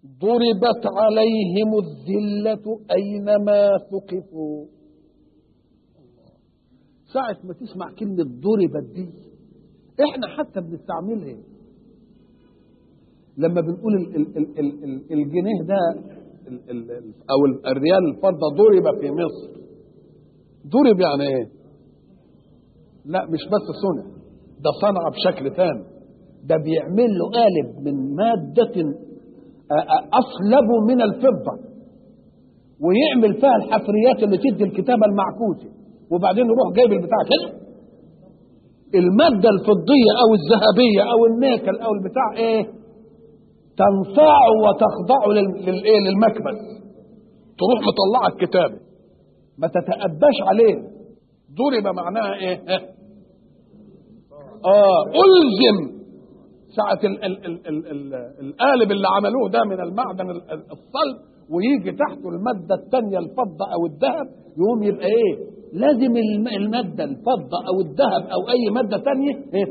ضربت عليهم الذلة أينما ثقفوا ساعة ما تسمع كلمة ضربت دي احنا حتى بنستعملها لما بنقول ال ال ال ال ال الجنيه ده ال ال ال او الريال الفضة ضرب في مصر ضرب يعني ايه لا مش بس صنع ده صنع بشكل ثاني ده بيعمل له قالب من مادة أصلب من الفضة ويعمل فيها الحفريات اللي تدي الكتابة المعكوسة وبعدين يروح جايب البتاع كده المادة الفضية أو الذهبية أو النيكل أو البتاع إيه تنصاع وتخضع للإيه للمكبس تروح مطلعة الكتابة ما تتأباش عليه ضرب معناها إيه آه ألزم ساعة ال ال ال ال ال القالب اللي عملوه ده من المعدن الصلب ويجي تحته المادة الثانية الفضة أو الذهب يقوم يبقى إيه؟ لازم المادة الفضة أو الذهب أو أي مادة ثانية إيه؟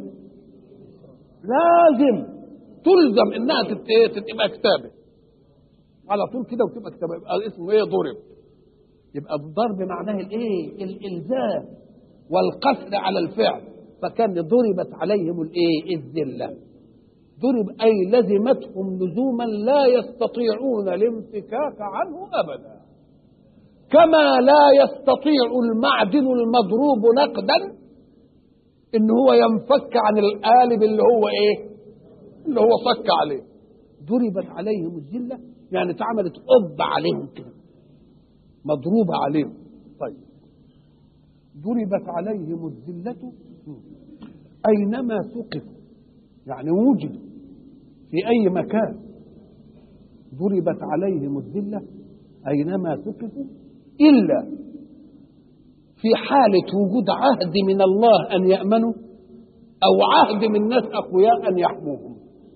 لازم تلزم إنها تبقى كتابة على طول كده وتبقى كتابة يبقى اسمه إيه ضرب يبقى الضرب معناه الإيه؟ الإلزام والقصر على الفعل فكان ضربت عليهم الإيه؟ الذلة ضرب أي لزمتهم لزوما لا يستطيعون الانفكاك عنه أبدا كما لا يستطيع المعدن المضروب نقدا ان هو ينفك عن القالب اللي هو ايه اللي هو صك عليه ضربت عليهم الذلة يعني اتعملت قب عليهم كده مضروبة عليهم طيب ضربت عليهم الذلة أينما ثقفوا يعني وجدوا في أي مكان ضربت عليهم الذلة أينما ثقفوا إلا في حالة وجود عهد من الله أن يأمنوا أو عهد من ناس أقوياء أن يحموهم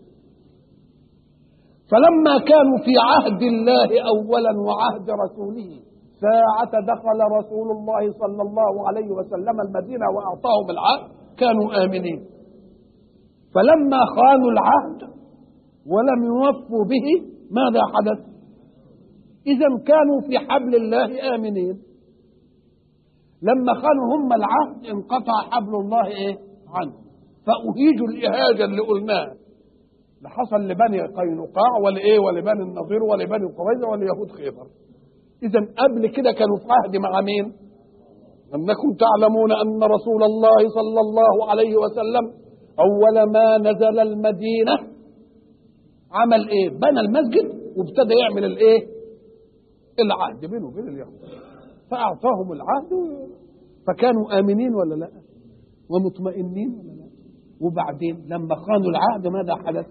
فلما كانوا في عهد الله أولا وعهد رسوله ساعة دخل رسول الله صلى الله عليه وسلم المدينة وأعطاهم العهد كانوا آمنين فلما خانوا العهد ولم يوفوا به ماذا حدث إذا كانوا في حبل الله آمنين لما خانوا هم العهد انقطع حبل الله إيه عنهم فأهيجوا الإهاجة اللي قلناها اللي حصل لبني قينقاع ولإيه ولبني النضير ولبني قريظة وليهود خيبر إذا قبل كده كانوا في عهد مع مين؟ أنكم تعلمون أن رسول الله صلى الله عليه وسلم أول ما نزل المدينة عمل إيه؟ بنى المسجد وابتدى يعمل الإيه؟ العهد بينه وبين اليهود فأعطاهم العهد فكانوا آمنين ولا لا؟ ومطمئنين ولا لا؟ وبعدين لما خانوا العهد ماذا حدث؟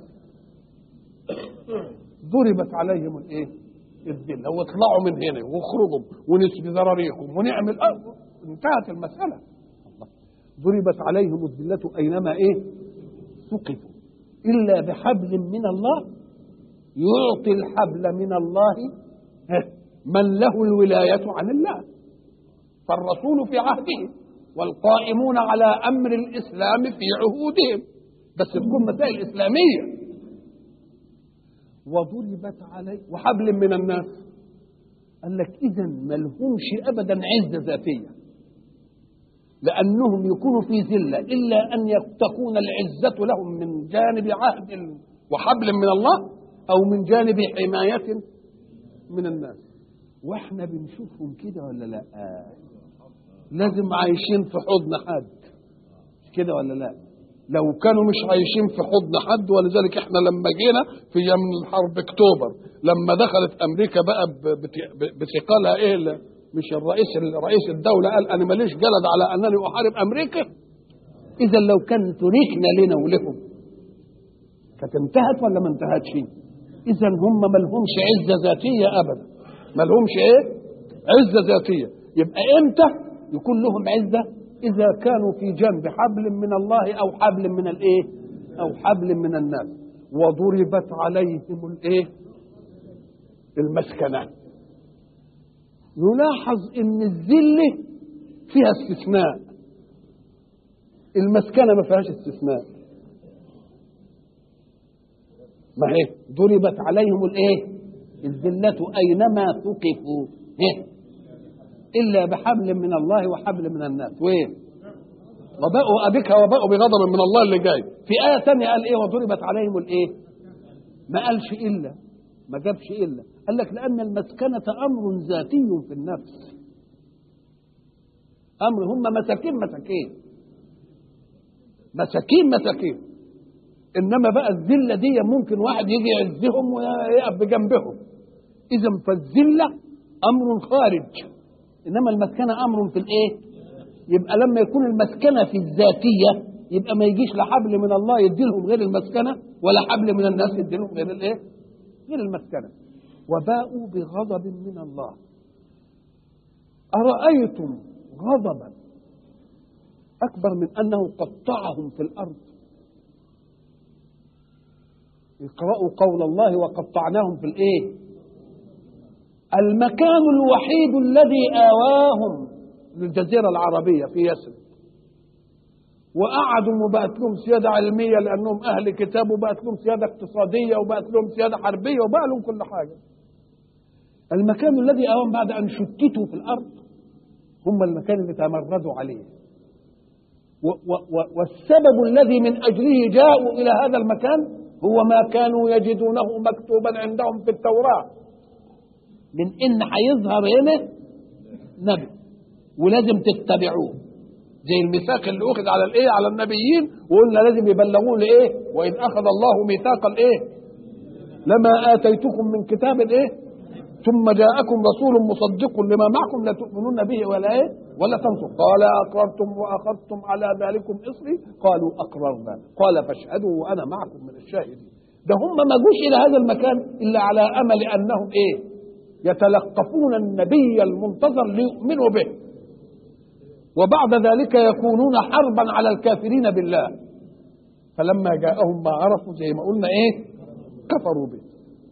ضربت عليهم الإيه؟ الذلة واطلعوا من هنا واخرجوا ونسبي ذراريكم ونعمل أه انتهت المسألة ضربت عليهم الذلة أينما إيه ثقفوا إلا بحبل من الله يعطي الحبل من الله من له الولاية عن الله فالرسول في عهده والقائمون على أمر الإسلام في عهودهم بس تكون مسائل إسلامية وضربت عليه وحبل من الناس قال لك إذا ما لهمش أبدا عزة ذاتية لأنهم يكونوا في ذلة إلا أن تكون العزة لهم من جانب عهد وحبل من الله أو من جانب حماية من الناس واحنا بنشوفهم كده ولا لا آه. لازم عايشين في حضن حد كده ولا لا لو كانوا مش عايشين في حضن حد ولذلك احنا لما جينا في يوم حرب اكتوبر لما دخلت امريكا بقى بثقلها ايه مش الرئيس رئيس الدوله قال انا ماليش جلد على انني احارب امريكا اذا لو كان تركنا لنا ولهم كانت انتهت ولا ما انتهتش اذا هم ما لهمش عزه ذاتيه ابدا ما لهمش ايه عزه ذاتيه يبقى امتى يكون لهم عزه اذا كانوا في جنب حبل من الله او حبل من الايه او حبل من الناس وضربت عليهم الايه المسكنه نلاحظ ان الذله فيها استثناء المسكنه ما فيهاش استثناء ما هي ضربت عليهم الايه الذلة أينما ثقفوا إيه؟ إلا بحبل من الله وحبل من الناس وين وباءوا أبك وباءوا بغضب من الله اللي جاي في آية ثانية قال إيه وضربت عليهم الإيه ما قالش إلا ما جابش إلا قال لك لأن المسكنة أمر ذاتي في النفس أمر هم مساكين مساكين مساكين مساكين إنما بقى الذلة دي ممكن واحد يجي يعزهم ويقف بجنبهم إذا فالذلة أمر خارج إنما المسكنة أمر في الإيه؟ يبقى لما يكون المسكنة في الذاتية يبقى ما يجيش لا حبل من الله يديلهم غير المسكنة ولا حبل من الناس يديلهم غير الإيه؟ غير المسكنة وباءوا بغضب من الله أرأيتم غضبا أكبر من أنه قطعهم في الأرض اقرأوا قول الله وقطعناهم في الإيه المكان الوحيد الذي آواهم للجزيرة العربية في يثرب وقعدوا وبقت لهم سيادة علمية لأنهم أهل كتاب وبقت لهم سيادة اقتصادية وبقت لهم سيادة حربية وبقى لهم كل حاجة المكان الذي آواهم بعد أن شتتوا في الأرض هم المكان اللي تمردوا عليه و و و والسبب الذي من أجله جاءوا إلى هذا المكان هو ما كانوا يجدونه مكتوبا عندهم في التوراة من إن هيظهر هنا نبي ولازم تتبعوه زي الميثاق اللي أخذ على الإيه على النبيين وقلنا لازم يبلغوه لإيه وإذ أخذ الله ميثاق الإيه لما آتيتكم من كتاب الإيه ثم جاءكم رسول مصدق لما معكم لا تؤمنون به ولا ايه ولا تنصر قال اقررتم واخذتم على ذلكم اصري قالوا اقررنا قال فاشهدوا وانا معكم من الشاهدين ده هم ما جوش الى هذا المكان الا على امل انهم ايه يتلقفون النبي المنتظر ليؤمنوا به وبعد ذلك يكونون حربا على الكافرين بالله فلما جاءهم ما عرفوا زي ما قلنا ايه كفروا به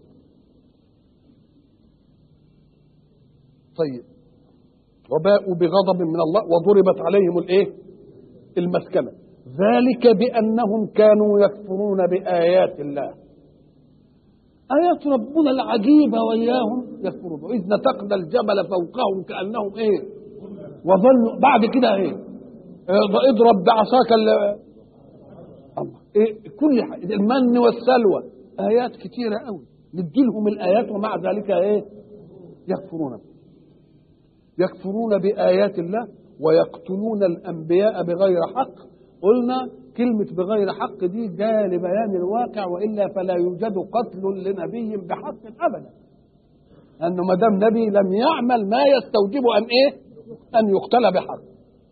طيب وباءوا بغضب من الله وضربت عليهم الايه المسكنه ذلك بانهم كانوا يكفرون بايات الله ايات ربنا العجيبه وياهم يكفرون واذ نتقنا الجبل فوقهم كانهم ايه وظنوا بعد كده ايه اضرب بعصاك الله إيه كل حاجة المن والسلوى ايات كتيره قوي نديلهم الايات ومع ذلك ايه يكفرون يكفرون بآيات الله ويقتلون الأنبياء بغير حق قلنا كلمة بغير حق دي جاء لبيان الواقع وإلا فلا يوجد قتل لنبي بحق أبدا أنه ما دام نبي لم يعمل ما يستوجب أن إيه أن يقتل بحق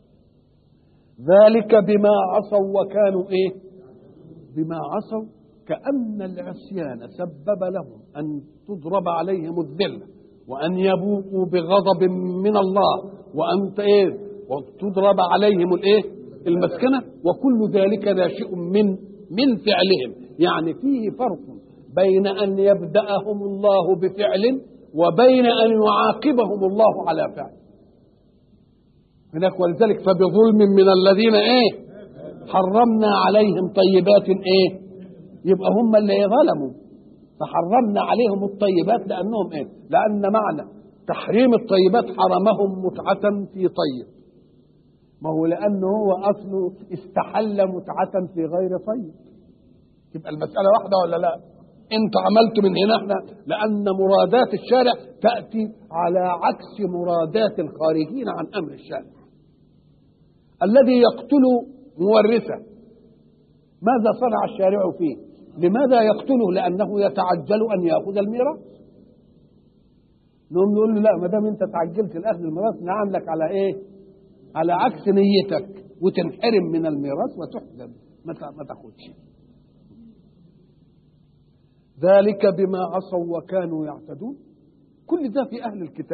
ذلك بما عصوا وكانوا إيه بما عصوا كأن العصيان سبب لهم أن تضرب عليهم الذلة وأن يبوءوا بغضب من الله وأن إيه وتضرب عليهم الإيه المسكنة وكل ذلك ناشئ من من فعلهم يعني فيه فرق بين أن يبدأهم الله بفعل وبين أن يعاقبهم الله على فعل هناك ولذلك فبظلم من الذين ايه حرمنا عليهم طيبات ايه يبقى هم اللي ظلموا فحرمنا عليهم الطيبات لانهم ايه لان معنى تحريم الطيبات حرمهم متعة في طيب ما هو لانه هو اصله استحل متعة في غير طيب يبقى المسألة واحدة ولا لا انت عملت من هنا احنا لان مرادات الشارع تأتي على عكس مرادات الخارجين عن امر الشارع الذي يقتل مورثه ماذا صنع الشارع فيه لماذا يقتله لانه يتعجل ان ياخذ الميراث نقوم نقول له لا ما دام انت تعجلت الاخذ الميراث نعاملك على ايه على عكس نيتك وتنحرم من الميراث وتحجب ما تاخدش ذلك بما عصوا وكانوا يعتدون كل ده في اهل الكتاب